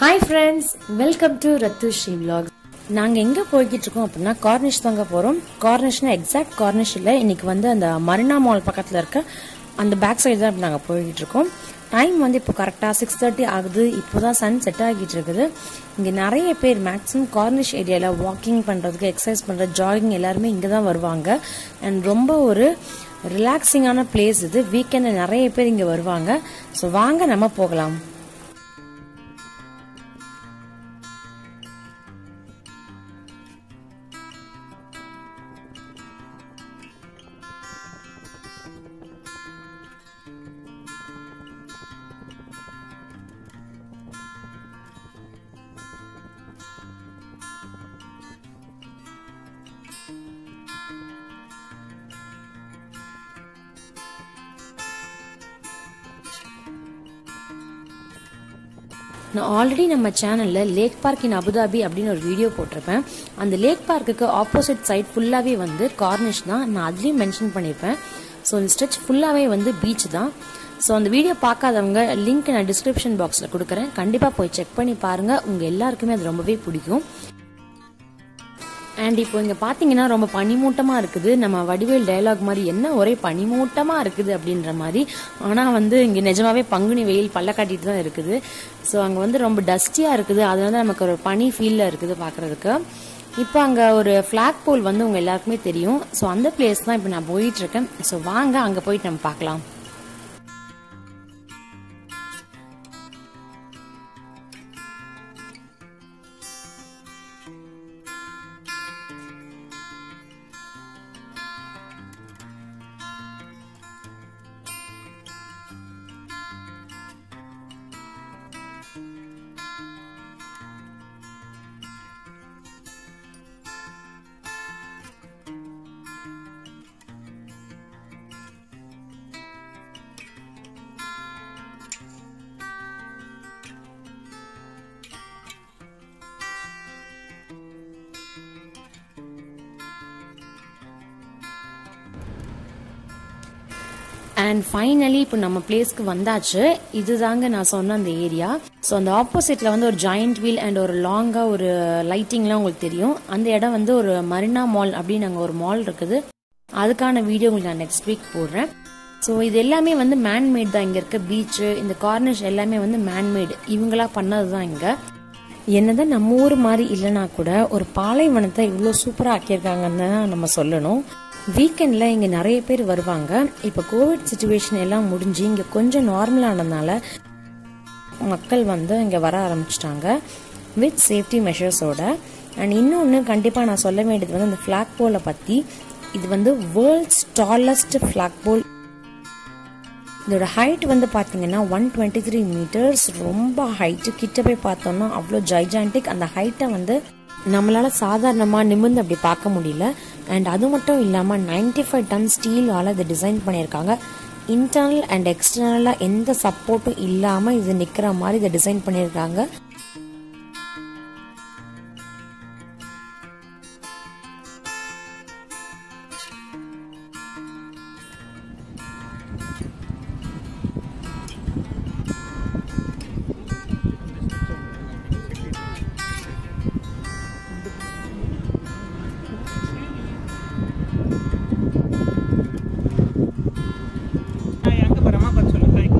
hi friends welcome to ரத்து Sri vlog நாங்க எங்க போய்கிட்டு இருக்கோம் அப்படின்னா கார்னிஷ் தாங்க போறோம் கார்னிஷ்னா எக்ஸாக்ட் கார்னிஷ் இல்ல இன்னைக்கு வந்து அந்த மரினா மால் பக்கத்துல இருக்க அந்த பேக் சைடு தான் இப்ப நாங்க போய்கிட்டு இருக்கோம் டைம் வந்து இப்போ கரெக்டா சிக்ஸ் தேர்ட்டி ஆகுது இப்போதான் சன் செட் ஆகிட்டு இருக்குது இங்க நிறைய பேர் மேக்ஸிமம் கார்னிஷ் ஏரியால வாக்கிங் பண்றதுக்கு எக்ஸசைஸ் பண்றது ஜாகிங் எல்லாருமே இங்க தான் வருவாங்க அண்ட் ரொம்ப ஒரு ரிலாக்ஸிங்கான பிளேஸ் இது வீக்கெண்ட் நிறைய பேர் இங்க வருவாங்க ஸோ வாங்க நம்ம போகலாம் நான் ஆல்ரெடி நம்ம சேனல்ல லேக் பார்க் இன் அபுதாபி அப்படின்னு ஒரு வீடியோ போட்டிருப்பேன் அந்த லேக் பார்க்குக்கு ஆப்போசிட் சைட் ஃபுல்லாவே வந்து கார்னிஷ் தான் நான் அதுலயும் மென்ஷன் பண்ணியிருப்பேன் ஸோ இந்த ஸ்ட்ரெச் ஃபுல்லாவே வந்து பீச் தான் ஸோ அந்த வீடியோ பார்க்காதவங்க லிங்க் நான் டிஸ்கிரிப்ஷன் பாக்ஸில் கொடுக்குறேன் கண்டிப்பாக போய் செக் பண்ணி பாருங்க உங்க எல்லாருக்குமே அது ரொம்பவே பிடிக்கும் அண்ட் இப்போ இங்க பாத்தீங்கன்னா ரொம்ப பனிமூட்டமா இருக்குது நம்ம வடிவேல் டயலாக் மாதிரி என்ன ஒரே பனிமூட்டமா இருக்குது அப்படின்ற மாதிரி ஆனா வந்து இங்க நிஜமாவே பங்குனி வெயில் பல்ல காட்டிட்டு தான் இருக்குது ஸோ அங்க வந்து ரொம்ப டஸ்டியா இருக்குது அதனால நமக்கு ஒரு பனி ஃபீல்ல இருக்குது பாக்குறதுக்கு இப்போ அங்க ஒரு ஃபிளாக் போல் வந்து உங்க எல்லாருக்குமே தெரியும் ஸோ அந்த பிளேஸ் தான் இப்போ நான் போயிட்டு இருக்கேன் ஸோ வாங்க அங்க போயிட்டு நம்ம பார்க்கலாம் அண்ட் ஃபைனலி இப்போ நம்ம பிளேஸ்க்கு வந்தாச்சு இதுதாங்க நான் சொன்ன அந்த ஏரியா ஸோ அந்த ஆப்போசிட்ல வந்து ஒரு ஜாயிண்ட் வீல் அண்ட் ஒரு லாங்கா ஒரு லைட்டிங்லாம் உங்களுக்கு தெரியும் அந்த இடம் வந்து ஒரு மரினா மால் அப்படின்னு அங்கே ஒரு மால் இருக்குது அதுக்கான வீடியோ உங்களுக்கு நான் நெக்ஸ்ட் வீக் போடுறேன் ஸோ இது எல்லாமே வந்து மேன்மேட் தான் இங்க இருக்க பீச் இந்த கார்னிஷ் எல்லாமே வந்து மேன்மேட் இவங்களா பண்ணது தான் இங்க என்னதான் நம்ம ஊர் மாதிரி இல்லைனா கூட ஒரு பாலைவனத்தை இவ்வளோ சூப்பராக ஆக்கியிருக்காங்கன்னு தான் நம்ம சொல்லணும் வீக்கெண்ட்ல இங்க நிறைய பேர் வருவாங்க இப்ப கோவிட் சுச்சுவேஷன் எல்லாம் முடிஞ்சு இங்க கொஞ்சம் நார்மல் ஆனதுனால மக்கள் வந்து இங்க வர ஆரம்பிச்சிட்டாங்க வித் சேஃப்டி மெஷர்ஸோட அண்ட் இன்னொன்று கண்டிப்பாக நான் சொல்ல வேண்டியது வந்து அந்த ஃபிளாக் போலை பற்றி இது வந்து வேர்ல்ட்ஸ் டாலஸ்ட் ஃபிளாக் போல் இதோட ஹைட் வந்து பார்த்தீங்கன்னா ஒன் டுவெண்ட்டி த்ரீ மீட்டர்ஸ் ரொம்ப ஹைட்டு கிட்ட போய் பார்த்தோம்னா அவ்வளோ ஜைஜான்டிக் அந்த ஹைட்டை வந்து நம்மளால சாதாரணமாக நிமிர்ந்து அப்படி பார்க்க முடியல அண்ட் அது மட்டும் இல்லாமல் நைன்டி ஃபைவ் டன் ஸ்டீலால் இதை டிசைன் பண்ணியிருக்காங்க இன்டர்னல் அண்ட் எக்ஸ்டர்னலாக எந்த சப்போர்ட்டும் இல்லாமல் இது நிற்கிற மாதிரி இதை டிசைன் பண்ணியிருக்காங்க எங்க போறமா கொஞ்சம் சொல்லு ஹாய்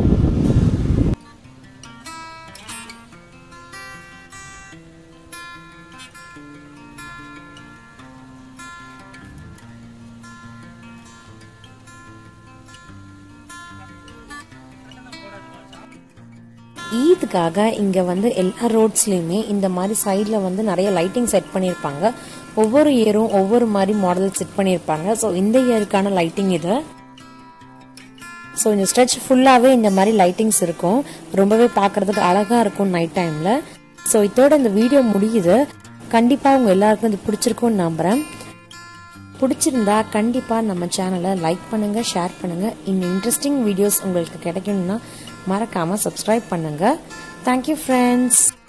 ஈதுக்காக இங்க வந்து எல்லா ரோட்ஸ்லயுமே இந்த மாதிரி சைட்ல வந்து நிறைய லைட்டிங் செட் பண்ணியிருப்பாங்க ஒவ்வொரு இயரும் ஒவ்வொரு மாதிரி மாடல் செட் பண்ணியிருப்பாங்க ஸோ இந்த இயருக்கான லைட்டிங் இது ஸோ இந்த ஸ்ட்ரெச் ஃபுல்லாகவே இந்த மாதிரி லைட்டிங்ஸ் இருக்கும் ரொம்பவே பார்க்கறதுக்கு அழகா இருக்கும் நைட் டைம்ல ஸோ இதோட இந்த வீடியோ முடியுது கண்டிப்பாக உங்க எல்லாருக்கும் இது பிடிச்சிருக்கும்னு நம்புறேன் பிடிச்சிருந்தா கண்டிப்பாக நம்ம சேனலை லைக் பண்ணுங்க ஷேர் பண்ணுங்க இன்னும் இன்ட்ரெஸ்டிங் வீடியோஸ் உங்களுக்கு கிடைக்கணும்னா மறக்காம சப்ஸ்கிரைப் பண்ணுங்க தேங்க்யூ ஃப்ரெண்ட்ஸ்